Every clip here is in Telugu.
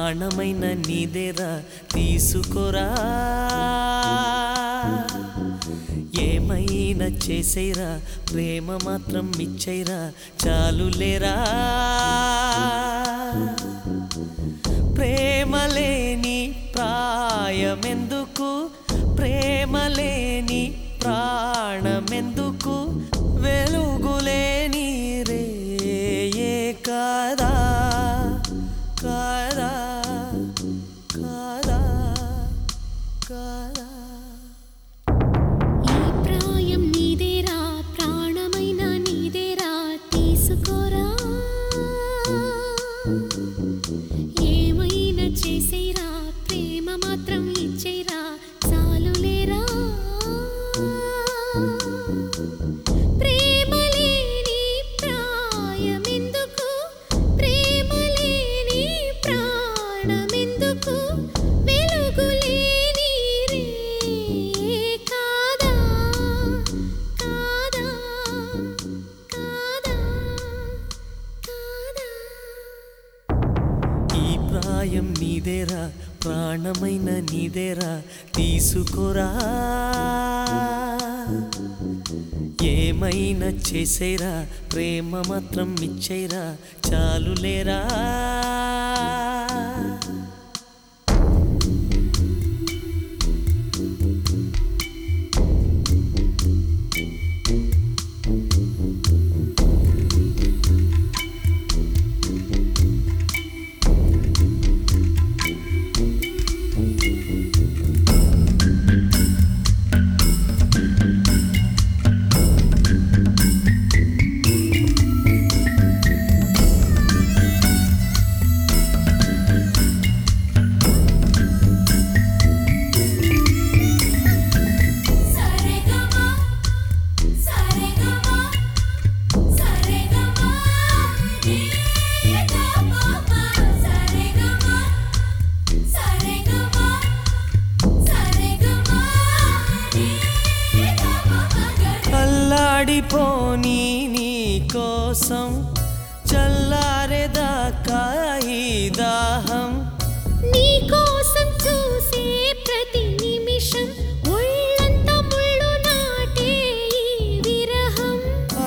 ప్రాణమైన నీదేరా తీసుకురా ఏమైనా చేసేరా ప్రేమ మాత్రం ఇచ్చేరా చాలులేరా ప్రేమ లేని ప్రాయమెందుకు ప్రేమ లేని ప్రాణమెందుకు వెలుగులేని రే కాదా కాదా కాదా కాదా ఈ ప్రాయం నీదేరా ప్రాణమైన నీదేరా తీసుకోరా ఏమైనా చేసేరా ప్రేమ మాత్రం ఇచ్చేరా చాలులేరా ప్రేమ లేని ప్రాయమెందుకు ప్రేమ లేని ప్రాణమెందుకు వెలుగులేని రే కాదా కాదా కాదా కాదా ఈ ప్రాయం నీదేరా ప్రాణమైన నీదేరా తీసుకురా ఏమైనా చేసేరా ప్రేమ మాత్రం ఇచ్చేరా చాలులేరా సరేగమా సరేగమా సరేగమా నీదమా సరేగమా సరేగమా సరేగమా నీదమా అల్లాడిపోని నీ కోసం చల్లారేదాకా ఈ దాహం నీ కోసం చూసే ప్రతి నిమిషం ఒళ్ళంతా ముళ్ళు నాటే ఈ విరహం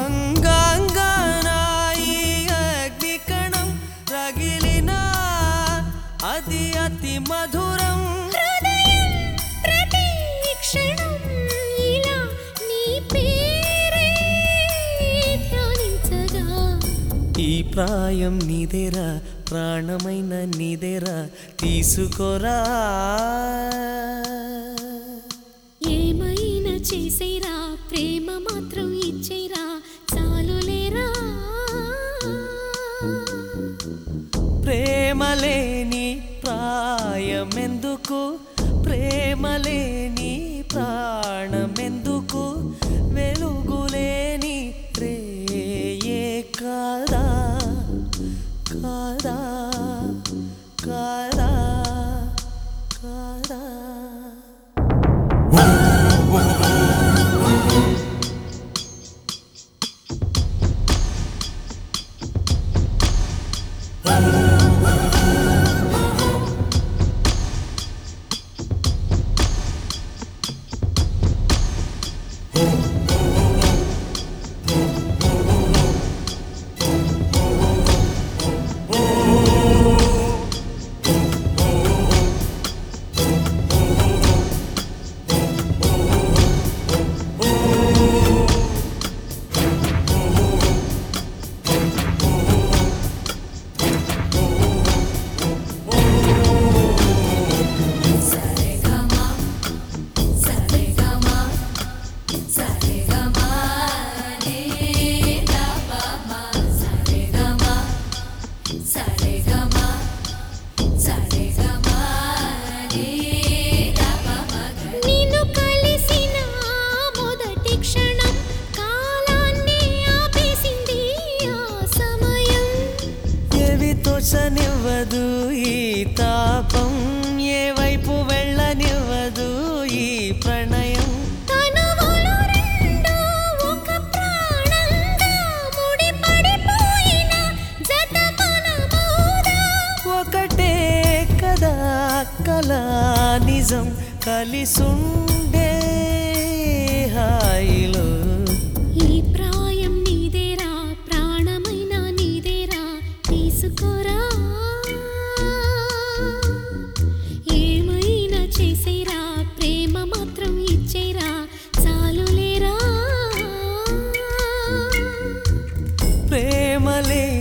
అంగాంగనాయి అగ్నికణం రగిలినా అది అతి మధురం హృదయం ప్రతి క్షణం ఇలా నీ పేరే ధ్యానించగా ఈ ప్రాయం నీదేరా ప్రాణమైన నీదేరా తీసుకోరా ఏమైనా చేసేరా ప్రేమ మాత్రం ఇచ్చేరా చాలులేరా ప్రేమ లేని ప్రాయమెందుకు ప్రేమ లేని ప్రాణమెందుకు వెలుగులేని రే కాదా కాదా కాదా కాదా నిన్ను కలిసిన మొదటి క్షణం కాలాన్ని ఆపేసింది ఆ సమయం ఏవి తోచనివ్వదు ఈ తాపం ఏ వైపు వెళ్ళనివ్వదు ఈ ప్రణయం తనువులు రెండు ఒక ప్రాణంగా ముడిపడిపోయిన జత మనమోదా ఒకటే నిజం కలిసుండే హాయిలో ఈ ప్రాయం నీదేరా ప్రాణమైన నీదేరా తీసుకోరా ఏమైనా చేసేరా ప్రేమ మాత్రం ఇచ్చేరా చాలులేరా ప్రేమలే